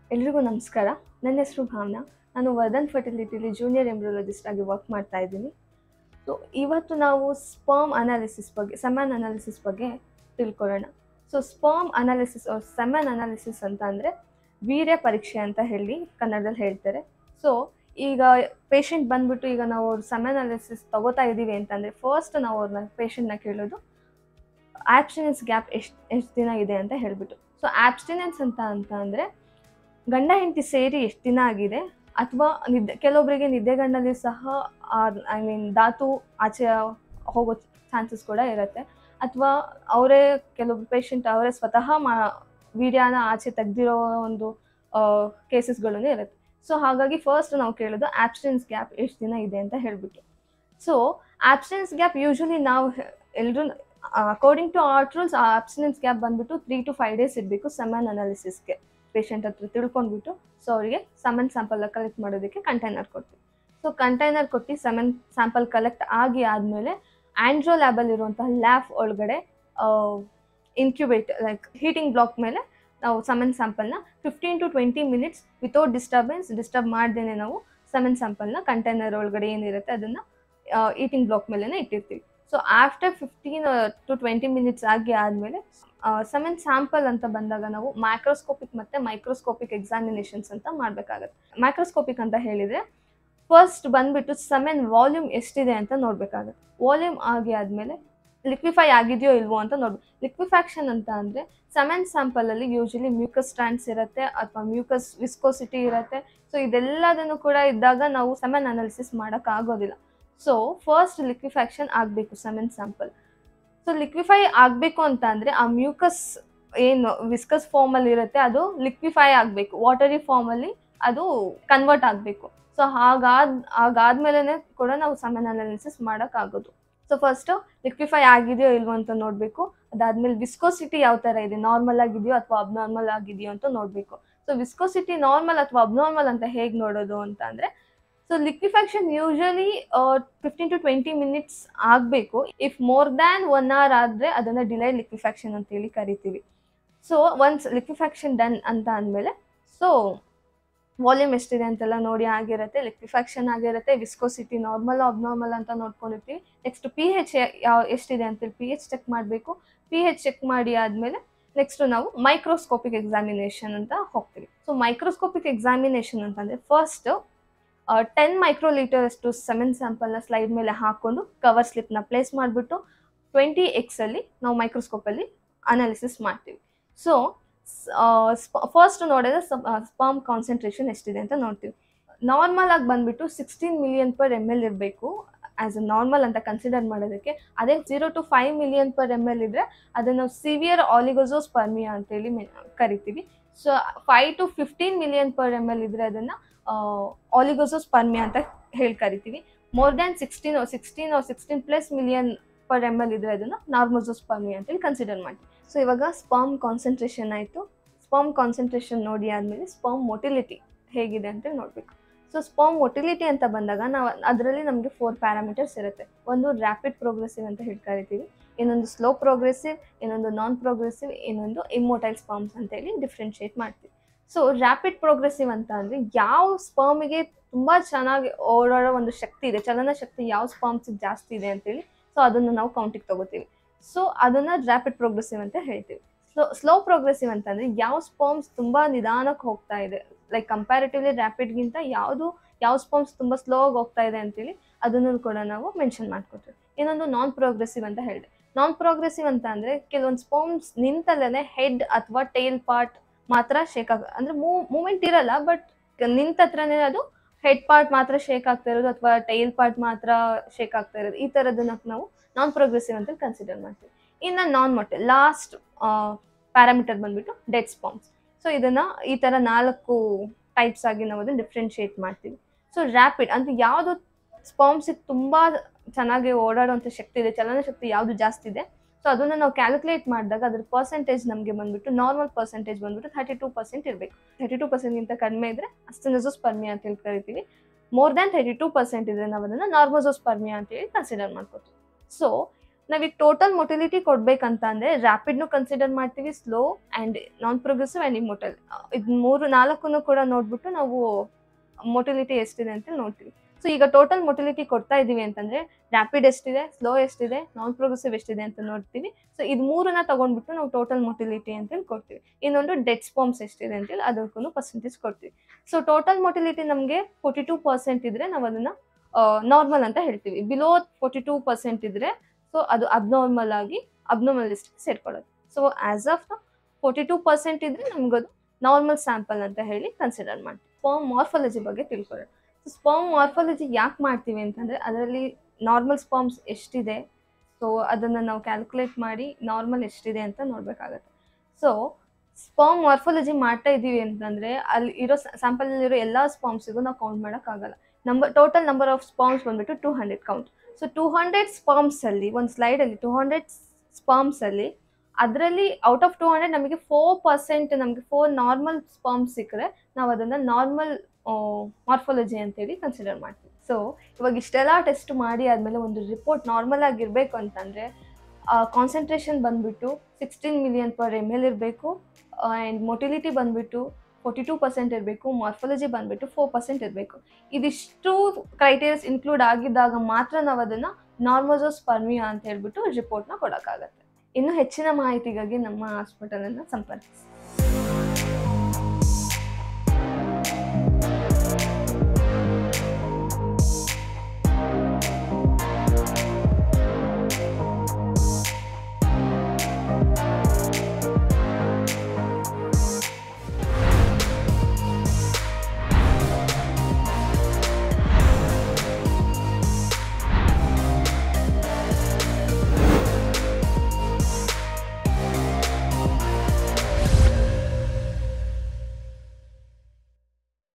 ಎಲ್ರಿಗೂ ನಮಸ್ಕಾರ ನನ್ನ ಹೆಸರು ಭಾವನಾ ನಾನು ವರ್ಧನ್ ಫರ್ಟಿಲಿಟಿಲಿ ಜೂನಿಯರ್ ಎಂಬ್ರಿಯಾಲಜಿಸ್ಟ್ ಆಗಿ ವರ್ಕ್ ಮಾಡ್ತಾ ಇದ್ದೀನಿ ಸೊ ಇವತ್ತು ನಾವು ಸ್ಪರ್ಮ್ ಅನಾಲಿಸಿಸ್ ಬಗ್ಗೆ ಸೆಮನ್ ಅನಾಲಿಸಿಸ್ ಬಗ್ಗೆ ತಿಳ್ಕೊಳ್ಳೋಣ ಸೊ ಸ್ಪರ್ಮ್ ಅನಾಲಿಸಿಸ್ ಅವ್ರ ಸೆಮನ್ ಅನಾಲಿಸಿಸ್ ಅಂತ ಅಂದರೆ ವೀರ್ಯ ಪರೀಕ್ಷೆ ಅಂತ ಹೇಳಿ ಕನ್ನಡದಲ್ಲಿ ಹೇಳ್ತಾರೆ ಸೊ ಈಗ ಪೇಷಂಟ್ ಬಂದ್ಬಿಟ್ಟು ಈಗ ನಾವು ಅವ್ರ ಸೆಮನ್ ಅನಾಲಿಸಿಸ್ ತಗೋತಾ ಇದ್ದೀವಿ ಅಂತಂದರೆ ಫಸ್ಟ್ ನಾವು ಅವ್ರನ್ನ ಪೇಷಂಟ್ನ ಕೇಳೋದು ಆಬ್ಸ್ಟಿನೆನ್ಸ್ ಗ್ಯಾಪ್ ಎಷ್ಟು ಎಷ್ಟು ದಿನ ಇದೆ ಅಂತ ಹೇಳ್ಬಿಟ್ಟು ಸೊ ಆಬ್ಸ್ಟಿನೆನ್ಸ್ ಅಂತ ಅಂತ ಅಂದರೆ ಗಂಡ ಹೆಂಡತಿ ಸೇರಿ ಎಷ್ಟು ದಿನ ಆಗಿದೆ ಅಥವಾ ನಿದ್ದೆ ಕೆಲವೊಬ್ಬರಿಗೆ ನಿದ್ದೆಗಣ್ಣಲ್ಲಿ ಸಹ ಐ ಮೀನ್ ಧಾತು ಆಚೆ ಹೋಗೋ ಚಾನ್ಸಸ್ ಕೂಡ ಇರುತ್ತೆ ಅಥವಾ ಅವರೇ ಕೆಲವೊಬ್ರು ಪೇಷಂಟ್ ಅವರೇ ಸ್ವತಃ ಮಾ ವೀರ್ಯನ ಆಚೆ ತೆಗ್ದಿರೋ ಒಂದು ಕೇಸಸ್ಗಳೂ ಇರುತ್ತೆ ಸೊ ಹಾಗಾಗಿ ಫಸ್ಟ್ ನಾವು ಕೇಳೋದು ಆಬ್ಸ್ಟೆನ್ಸ್ ಗ್ಯಾಪ್ ಎಷ್ಟು ದಿನ ಇದೆ ಅಂತ ಹೇಳ್ಬಿಟ್ಟು ಸೊ ಆಬ್ಸ್ಟೆನ್ಸ್ ಗ್ಯಾಪ್ ಯೂಶ್ವಲಿ ನಾವು ಎಲ್ಲರೂ ಅಕಾರ್ಡಿಂಗ್ ಟು ಆರ್ಟ್ ರೂಲ್ಸ್ ಆ ಆಬ್ಸ್ಟೆನ್ಸ್ ಗ್ಯಾಪ್ ಬಂದ್ಬಿಟ್ಟು ತ್ರೀ ಟು ಫೈವ್ ಡೇಸ್ ಇರಬೇಕು ಸೆಮನ್ ಅನಾಲಿಸಿಸ್ಗೆ ಪೇಷಂಟ್ ಹತ್ರ ತಿಳ್ಕೊಂಡ್ಬಿಟ್ಟು ಸೊ ಅವರಿಗೆ ಸೆಮನ್ ಸ್ಯಾಂಪಲ್ ಕಲೆಕ್ಟ್ ಮಾಡೋದಕ್ಕೆ ಕಂಟೈನರ್ ಕೊಡ್ತೀವಿ ಸೊ ಕಂಟೈನರ್ ಕೊಟ್ಟು ಸೆಮನ್ ಸ್ಯಾಂಪಲ್ ಕಲೆಕ್ಟ್ ಆಗಿ ಆದಮೇಲೆ ಆಂಡ್ರೋ ಲ್ಯಾಬಲ್ಲಿ ಇರುವಂತಹ ಲ್ಯಾಬ್ ಒಳಗಡೆ ಇನ್ಕ್ಯುಬೇಟ್ ಲೈಕ್ ಹೀಟಿಂಗ್ ಬ್ಲಾಕ್ ಮೇಲೆ ನಾವು ಸೆಮನ್ ಸ್ಯಾಂಪಲ್ನ fifteen to twenty minutes without disturbance disturb ಮಾಡ್ದೇನೆ ನಾವು ಸೆಮನ್ ಸ್ಯಾಂಪಲ್ನ ಕಂಟೈನರ್ ಒಳಗಡೆ ಏನಿರುತ್ತೆ ಅದನ್ನು ಈಟಿಂಗ್ ಬ್ಲಾಕ್ ಮೇಲೇ ಇಟ್ಟಿರ್ತೀವಿ so after fifteen to twenty minutes ಆಗಿ ಆದಮೇಲೆ ಸೆಮನ್ ಸ್ಯಾಂಪಲ್ ಅಂತ ಬಂದಾಗ ನಾವು ಮೈಕ್ರೋಸ್ಕೋಪಿಕ್ ಮತ್ತು ಮೈಕ್ರೋಸ್ಕೋಪಿಕ್ ಎಕ್ಸಾಮಿನೇಷನ್ಸ್ ಅಂತ ಮಾಡಬೇಕಾಗತ್ತೆ ಮೈಕ್ರೋಸ್ಕೋಪಿಕ್ ಅಂತ ಹೇಳಿದರೆ ಫಸ್ಟ್ ಬಂದ್ಬಿಟ್ಟು ಸೆಮೆನ್ ವಾಲ್ಯೂಮ್ ಎಷ್ಟಿದೆ ಅಂತ ನೋಡಬೇಕಾಗತ್ತೆ ವಾಲ್ಯೂಮ್ ಆಗಿ ಆದಮೇಲೆ ಲಿಕ್ವಿಫೈ ಆಗಿದೆಯೋ ಇಲ್ವೋ ಅಂತ ನೋಡ್ಬೇಕು ಲಿಕ್ವಿಫ್ಯಾಕ್ಷನ್ ಅಂತ ಅಂದರೆ ಸೆಮೆನ್ ಸ್ಯಾಂಪಲಲ್ಲಿ ಯೂಶಲಿ ಮ್ಯೂಕಸ್ ಸ್ಟ್ಯಾಂಡ್ಸ್ ಇರುತ್ತೆ ಅಥವಾ ಮ್ಯೂಕಸ್ ವಿಸ್ಕೋಸಿಟಿ ಇರುತ್ತೆ ಸೊ ಇದೆಲ್ಲದನ್ನು ಕೂಡ ಇದ್ದಾಗ ನಾವು ಸೆಮೆನ್ ಅನಾಲಿಸಿಸ್ ಮಾಡೋಕ್ಕಾಗೋದಿಲ್ಲ ಸೊ ಫಸ್ಟ್ ಲಿಕ್ವಿಫ್ಯಾಕ್ಷನ್ ಆಗಬೇಕು ಸೆಮೆನ್ ಸ್ಯಾಂಪಲ್ ಸೊ ಲಿಕ್ವಿಫೈ ಆಗಬೇಕು ಅಂತ ಅಂದರೆ ಆ ಮ್ಯೂಕಸ್ ಏನು ವಿಸ್ಕಸ್ ಫಾರ್ಮಲ್ಲಿ ಇರುತ್ತೆ ಅದು ಲಿಕ್ವಿಫೈ ಆಗಬೇಕು ವಾಟರಿ ಫಾರ್ಮಲ್ಲಿ ಅದು ಕನ್ವರ್ಟ್ ಆಗಬೇಕು ಸೊ ಹಾಗಾದ ಹಾಗಾದ್ಮೇಲೆ ಕೂಡ ನಾವು ಸೆಮೆನ್ ಅನಾಲಿಸಿಸ್ ಮಾಡೋಕ್ಕಾಗೋದು ಸೊ ಫಸ್ಟು ಲಿಕ್ವಿಫೈ ಆಗಿದೆಯೋ ಇಲ್ವೋ ಅಂತ ನೋಡಬೇಕು ಅದಾದ್ಮೇಲೆ ವಿಸ್ಕೋಸಿಟಿ ಯಾವ ಥರ ಇದೆ ನಾರ್ಮಲ್ ಆಗಿದೆಯೋ ಅಥವಾ ಅಬ್ನಾರ್ಮಲ್ ಆಗಿದೆಯೋ ಅಂತ ನೋಡಬೇಕು ಸೊ ವಿಸ್ಕೋಸಿಟಿ ನಾರ್ಮಲ್ ಅಥವಾ ಅಬ್ನಾರ್ಮಲ್ ಅಂತ ಹೇಗೆ ನೋಡೋದು ಅಂತ ಅಂದರೆ so liquefaction usually fifteen to twenty minutes ಆಗಬೇಕು if more than one hour ಆದರೆ ಅದನ್ನು ಡಿಲೈಡ್ ಲಿಕ್ವಿಫ್ಯಾಕ್ಷನ್ ಅಂತೇಳಿ ಕರಿತೀವಿ ಸೊ ಒನ್ಸ್ ಲಿಕ್ವಿಫ್ಯಾಕ್ಷನ್ ಡನ್ ಅಂತ ಅಂದಮೇಲೆ ಸೊ ವಾಲ್ಯೂಮ್ ಎಷ್ಟಿದೆ ಅಂತೆಲ್ಲ ನೋಡಿ ಆಗಿರುತ್ತೆ ಲಿಕ್ವಿಫ್ಯಾಕ್ಷನ್ ಆಗಿರುತ್ತೆ ವಿಸ್ಕೋಸಿಟಿ ನಾರ್ಮಲ್ ಅಬ್ನಾರ್ಮಲ್ ಅಂತ ನೋಡ್ಕೊಂಡಿರ್ತೀವಿ ನೆಕ್ಸ್ಟ್ ಪಿ ಹೆಚ್ ಯಾವ ಎಷ್ಟಿದೆ ಅಂತೇಳಿ ಪಿ ಹೆಚ್ ಚೆಕ್ ಮಾಡಬೇಕು ಪಿ ಹೆಚ್ ಚೆಕ್ ಮಾಡಿ ಆದಮೇಲೆ ನೆಕ್ಸ್ಟ್ ನಾವು ಮೈಕ್ರೋಸ್ಕೋಪಿಕ್ ಎಕ್ಸಾಮಿನೇಷನ್ ಅಂತ ಹೋಗ್ತೀವಿ ಸೊ ಮೈಕ್ರೋಸ್ಕೋಪಿಕ್ ಎಕ್ಸಾಮಿನೇಷನ್ ಅಂತಂದರೆ ಫಸ್ಟ್ ಟೆನ್ ಮೈಕ್ರೋಲೀಟರ್ ಅಷ್ಟು ಸೆಮೆನ್ ಸ್ಯಾಂಪಲ್ನ ಸ್ಲೈಡ್ ಮೇಲೆ ಹಾಕ್ಕೊಂಡು ಕವರ್ ಸ್ಲಿಪ್ನ ಪ್ಲೇಸ್ ಮಾಡಿಬಿಟ್ಟು ಟ್ವೆಂಟಿ ಎಕ್ಸಲ್ಲಿ ನಾವು ಮೈಕ್ರೋಸ್ಕೋಪಲ್ಲಿ ಅನಾಲಿಸಿಸ್ ಮಾಡ್ತೀವಿ ಸೊ ಫಸ್ಟ್ ನೋಡಿದ್ರೆ ಸ್ಪರ್ಮ್ ಕಾನ್ಸಂಟ್ರೇಷನ್ ಎಷ್ಟಿದೆ ಅಂತ ನೋಡ್ತೀವಿ ನಾರ್ಮಲ್ ಆಗಿ ಬಂದ್ಬಿಟ್ಟು sixteen million per M L ಇರಬೇಕು ಆ್ಯಸ್ ಅ ನಾರ್ಮಲ್ ಅಂತ ಕನ್ಸಿಡರ್ ಮಾಡೋದಕ್ಕೆ ಅದೇ zero to five million per M L ಇದ್ದರೆ ಅದನ್ನು ನಾವು ಸಿವಿಯರ್ ಆಲಿಗೋಸೋಸ್ ಪರ್ಮಿಯಾ ಅಂತೇಳಿ ಕರಿತೀವಿ so five to fifteen million per M L ಇದ್ದರೆ ಅದನ್ನು ಆಲಿಗೋಸೋಸ್ ಪರ್ಮಿಯಾ ಅಂತ ಹೇಳಿ ಕರಿತೀವಿ more than sixteen sixteen sixteen plus million per M L ಇದ್ರೆ ಅದನ್ನು ನಾರ್ಮೋಸೋಸ್ ಪರ್ಮಿಯಾ ಅಂತೇಳಿ ಕನ್ಸಿಡರ್ ಮಾಡ್ತೀವಿ ಸೊ ಇವಾಗ ಸ್ಪರ್ಮ್ ಕಾನ್ಸಂಟ್ರೇಷನ್ ಆಯಿತು ಸ್ಪರ್ಮ್ ಕಾನ್ಸಂಟ್ರೇಷನ್ ನೋಡಿ ಆದಮೇಲೆ ಸ್ಪರ್ಮ್ ಮೊಟಿಲಿಟಿ ಹೇಗಿದೆ ಅಂತ ನೋಡಬೇಕು ಸೊ ಸ್ಪರ್ಮ್ ಮೊಟಿಲಿಟಿ ಅಂತ ಬಂದಾಗ ನಾವು ಅದರಲ್ಲಿ ನಮಗೆ ಫೋರ್ ಪ್ಯಾರಾಮೀಟರ್ಸ್ ಇರುತ್ತೆ ಒಂದು ರ್ಯಾಪಿಡ್ ಪ್ರೋಗ್ರೆಸಿವ್ ಅಂತ ಹೇಳಿ ಕರಿತೀವಿ ಇನ್ನೊಂದು ಸ್ಲೋ ಪ್ರೋಗ್ರೆಸಿವ್ ಇನ್ನೊಂದು ನಾನ್ ಪ್ರೋಗ್ರೆಸಿವ್ ಇನ್ನೊಂದು ಇಮ್ಮೋಟೈಲ್ ಸ್ಪರ್ಮ್ಸ್ ಅಂತೇಳಿ ಡಿಫ್ರೆನ್ಶಿಯೇಟ್ ಮಾಡ್ತೀವಿ ಸೊ ರ್ಯಾಪಿಡ್ ಪ್ರೋಗ್ರೆಸಿವ್ ಅಂತ ಅಂದರೆ ಯಾವ ಸ್ಪರ್ಮಿಗೆ ತುಂಬ ಚೆನ್ನಾಗಿ ಓಡಾಡೋ ಒಂದು ಶಕ್ತಿ ಇದೆ ಚಲನ ಶಕ್ತಿ ಯಾವ ಸ್ಪರ್ಮ್ಸಿಗೆ ಜಾಸ್ತಿ ಇದೆ ಅಂತೇಳಿ ಸೊ ಅದನ್ನು ನಾವು ಕೌಂಟಿಗೆ ತಗೋತೀವಿ ಸೊ ಅದನ್ನು ರ್ಯಾಪಿಡ್ ಪ್ರೋಗ್ರೆಸಿವ್ ಅಂತ ಹೇಳ್ತೀವಿ ಸ್ಲೋ ಸ್ಲೋ ಪ್ರೋಗ್ರೆಸಿವ್ ಅಂತಂದರೆ ಯಾವ ಸ್ಪರ್ಮ್ಸ್ ತುಂಬ ನಿಧಾನಕ್ಕೆ ಹೋಗ್ತಾ ಇದೆ ಲೈಕ್ ಕಂಪ್ಯಾರಿಟಿವ್ಲಿ ರ್ಯಾಪಿಡ್ಗಿಂತ ಯಾವುದು ಯಾವ ಸ್ಪರ್ಮ್ಸ್ ತುಂಬ ಸ್ಲೋ ಆಗಿ ಹೋಗ್ತಾ ಇದೆ ಅಂತೇಳಿ ಅದನ್ನು ಕೂಡ ನಾವು ಮೆನ್ಷನ್ ಮಾಡ್ಕೊತೀವಿ ಇನ್ನೊಂದು ನಾನ್ ಪ್ರೋಗ್ರೆಸಿವ್ ಅಂತ ಹೇಳಿದೆ ನಾನ್ ಪ್ರೋಗ್ರೆಸಿವ್ ಅಂತ ಅಂದರೆ ಕೆಲವೊಂದು ಸ್ಪರ್ಮ್ಸ್ ನಿಂತಲ್ಲೇ ಹೆಡ್ ಅಥವಾ ಟೇಲ್ ಪಾರ್ಟ್ ಮಾತ್ರ ಶೇಕ್ ಆಗ ಅಂದರೆ ಮೂವ್ ಮೂಮೆಂಟ್ ಇರಲ್ಲ ಬಟ್ ನಿಂತ ಹತ್ರನೇ ಅದು ಹೆಡ್ ಪಾರ್ಟ್ ಮಾತ್ರ ಶೇಕ್ ಆಗ್ತಾ ಇರೋದು ಅಥವಾ ಟೈಲ್ ಪಾರ್ಟ್ ಮಾತ್ರ ಶೇಕ್ ಆಗ್ತಾ ಇರೋದು ಈ ಥರದನ್ನ ನಾವು ನಾನ್ ಪ್ರೋಗ್ರೆಸಿವ್ ಅಂತ ಕನ್ಸಿಡರ್ ಮಾಡ್ತೀವಿ ಇನ್ನು ನಾನ್ ಮೊಟ್ಟೆ ಲಾಸ್ಟ್ ಪ್ಯಾರಾಮೀಟರ್ ಬಂದ್ಬಿಟ್ಟು ಡೆಡ್ ಸ್ಪಾಮ್ಸ್ ಸೊ ಇದನ್ನು ಈ ಥರ ನಾಲ್ಕು ಟೈಪ್ಸ್ ಆಗಿ ನಾವು ಅದನ್ನು ಡಿಫ್ರೆನ್ಶಿಯೇಟ್ ಮಾಡ್ತೀವಿ ಸೊ ರ್ಯಾಪಿಡ್ ಅಂದರೆ ಯಾವುದು ಸ್ಪಾಮ್ಸಿಗೆ ತುಂಬ ಚೆನ್ನಾಗಿ ಓಡಾಡುವಂಥ ಶಕ್ತಿ ಇದೆ ಚಲನ ಶಕ್ತಿ ಯಾವುದು ಜಾಸ್ತಿ ಇದೆ ಸೊ ಅದನ್ನು ನಾವು ಕ್ಯಾಲ್ಕುಲೇಟ್ ಮಾಡಿದಾಗ ಅದ್ರ ಪರ್ಸೆಂಟೇಜ್ ನಮಗೆ ಬಂದ್ಬಿಟ್ಟು ನಾರ್ಮಲ್ ಪರ್ಸೆಂಟೇಜ್ ಬಂದ್ಬಿಟ್ಟು ಥರ್ಟಿ ಟೂ ಪರ್ಸೆಂಟ್ ಇರಬೇಕು ಥರ್ಟಿ ಟೂ ಪರ್ಸೆಂಟ್ಗಿಂತ ಕಡಿಮೆ ಇದ್ದರೆ ಅಸ್ಟೆನಜೋಸ್ ಪರ್ಮಿಯಾ ಅಂತ ಹೇಳಿ ಕರಿತೀವಿ more than thirty two percent ಇದ್ದರೆ ನಾವು ಅದನ್ನು ನಾರ್ಮೋಸೋಸ್ ಪರ್ಮಿಯಾ ಅಂತೇಳಿ ಕನ್ಸಿಡರ್ ಮಾಡ್ಕೋತೀವಿ ಸೊ ನಾವೀಗ ಟೋಟಲ್ ಮೊಟಿಲಿಟಿ ಕೊಡ್ಬೇಕಂತ ಅಂದ್ರೆ ರ್ಯಾಪಿಡ್ನು ಕನ್ಸಿಡರ್ ಮಾಡ್ತೀವಿ slow and non progressive and immotile ಇದು ಮೂರು ನಾಲ್ಕನ್ನು ಕೂಡ ನೋಡ್ಬಿಟ್ಟು ನಾವು ಮೊಟಿಲಿಟಿ ಎಷ್ಟಿದೆ ಅಂತ ನೋಡ್ತೀವಿ ಸೊ ಈಗ ಟೋಟಲ್ ಮೊಟಿಲಿಟಿ ಕೊಡ್ತಾ ಇದ್ದೀವಿ ಅಂತಂದ್ರೆ ರ್ಯಾಪಿಡ್ ಎಷ್ಟಿದೆ ಸ್ಲೋ ಎಷ್ಟಿದೆ ನಾನ್ ಪ್ರೋಗ್ರೆಸಿವ್ ಎಷ್ಟಿದೆ ಅಂತ ನೋಡ್ತೀವಿ ಸೊ ಇದು ಮೂರನ್ನ ತಗೊಂಡ್ಬಿಟ್ಟು ನಾವು ಟೋಟಲ್ ಮೊಟಿಲಿಟಿ ಅಂತೇಳಿ ಕೊಡ್ತೀವಿ ಇನ್ನೊಂದು ಡೆಡ್ ಸ್ಪಾಮ್ಸ್ ಎಷ್ಟಿದೆ ಅಂತೇಳಿ ಅದಕ್ಕೂ ಪರ್ಸೆಂಟೇಜ್ ಕೊಡ್ತೀವಿ ಸೊ ಟೋಟಲ್ ಮೊಟಿಲಿಟಿ ನಮಗೆ ಫೋರ್ಟಿ ಟೂ ಪರ್ಸೆಂಟ್ ಇದ್ರೆ ನಾವು ಅದನ್ನ ನಾರ್ಮಲ್ ಅಂತ ಹೇಳ್ತೀವಿ ಬಿಲೋ ಫೋರ್ಟಿ ಟೂ ಪರ್ಸೆಂಟ್ ಇದ್ರೆ ಸೊ ಅದು ಅಬ್ನಾರ್ಮಲ್ ಆಗಿ ಅಬ್ನಾರ್ಮಲ್ ಲಿಸ್ಟ್ಗೆ ಸೇರ್ಕೊಳ್ಳೋದು so as of forty two percent ಇದ್ರೆ ನಮ್ಗದು ನಾರ್ಮಲ್ ಸ್ಯಾಂಪಲ್ ಅಂತ ಹೇಳಿ ಕನ್ಸಿಡರ್ ಮಾಡ್ತೀವಿ ಸ್ಪರ್ಮ್ ಮಾರ್ಫಾಲಜಿ ಬಗ್ಗೆ ತಿಳ್ಕೊಳ್ಳೋಣ ಸೊ ಸ್ಪರ್ಮ್ ಮಾರ್ಫಾಲಜಿ ಯಾಕೆ ಮಾಡ್ತೀವಿ ಅಂತಂದರೆ ಅದರಲ್ಲಿ ನಾರ್ಮಲ್ ಸ್ಪರ್ಮ್ಸ್ ಎಷ್ಟಿದೆ ಸೊ ಅದನ್ನು ನಾವು ಕ್ಯಾಲ್ಕುಲೇಟ್ ಮಾಡಿ ನಾರ್ಮಲ್ ಎಷ್ಟಿದೆ ಅಂತ ನೋಡಬೇಕಾಗತ್ತೆ ಸೊ ಸ್ಪರ್ಮ್ ಮಾರ್ಫಾಲಜಿ ಮಾಡ್ತಾ ಇದ್ದೀವಿ ಅಂತಂದರೆ ಅಲ್ಲಿ ಇರೋ ಸ್ಯಾಂಪಲಲ್ಲಿರೋ ಎಲ್ಲ ಸ್ಪರ್ಮ್ಸಿಗೂ ನಾವು ಕೌಂಟ್ ಮಾಡೋಕ್ಕಾಗಲ್ಲ number total number of sperms ಬಂದ್ಬಿಟ್ಟು two hundred count so two hundred ಸ್ಪರ್ಮ್ಸಲ್ಲಿ ಒಂದು ಸ್ಲೈಡಲ್ಲಿ ಟೂ ಹಂಡ್ರೆಡ್ ಸ್ಪರ್ಮ್ಸಲ್ಲಿ ಅದರಲ್ಲಿ ಔಟ್ ಆಫ್ ಟೂ ಹಂಡ್ರೆಡ್ ನಮಗೆ ಫೋರ್ ಪರ್ಸೆಂಟ್ ನಮಗೆ ಫೋರ್ ನಾರ್ಮಲ್ ಸ್ಪರ್ಮ್ಸ್ ಸಿಕ್ಕರೆ ನಾವು ಅದನ್ನು ನಾರ್ಮಲ್ ಮಾರ್ಫಾಲಜಿ ಅಂತೇಳಿ ಕನ್ಸಿಡರ್ ಮಾಡ್ತೀವಿ ಸೊ ಇವಾಗ ಇಷ್ಟೆಲ್ಲ ಟೆಸ್ಟ್ ಮಾಡಿ ಆದಮೇಲೆ ಒಂದು ರಿಪೋರ್ಟ್ ನಾರ್ಮಲ್ ಆಗಿರಬೇಕು ಅಂತಂದರೆ ಕಾನ್ಸಂಟ್ರೇಷನ್ ಬಂದುಬಿಟ್ಟು sixteen million per M L ಇರಬೇಕು ಆ್ಯಂಡ್ ಮೊಟಿಲಿಟಿ ಬಂದುಬಿಟ್ಟು ಫೋರ್ಟಿ ಟೂ ಪರ್ಸೆಂಟ್ ಇರಬೇಕು ಮಾರ್ಫಾಲಜಿ ಬಂದುಬಿಟ್ಟು ಫೋರ್ ಪರ್ಸೆಂಟ್ ಇರಬೇಕು ಇದಿಷ್ಟು ಕ್ರೈಟೇರಿಯಸ್ ಇನ್ಕ್ಲೂಡ್ ಆಗಿದ್ದಾಗ ಮಾತ್ರ ನಾವು ಅದನ್ನು ನಾರ್ಮೋಸೋಸ್ಪರ್ಮಿಯಾ ಅಂತ ಹೇಳ್ಬಿಟ್ಟು ರಿಪೋರ್ಟ್ನ ಕೊಡೋಕ್ಕಾಗತ್ತೆ ಇನ್ನು ಹೆಚ್ಚಿನ ಮಾಹಿತಿಗಾಗಿ ನಮ್ಮ ಹಾಸ್ಪಿಟಲನ್ನು ಸಂಪರ್ಕಿಸಿ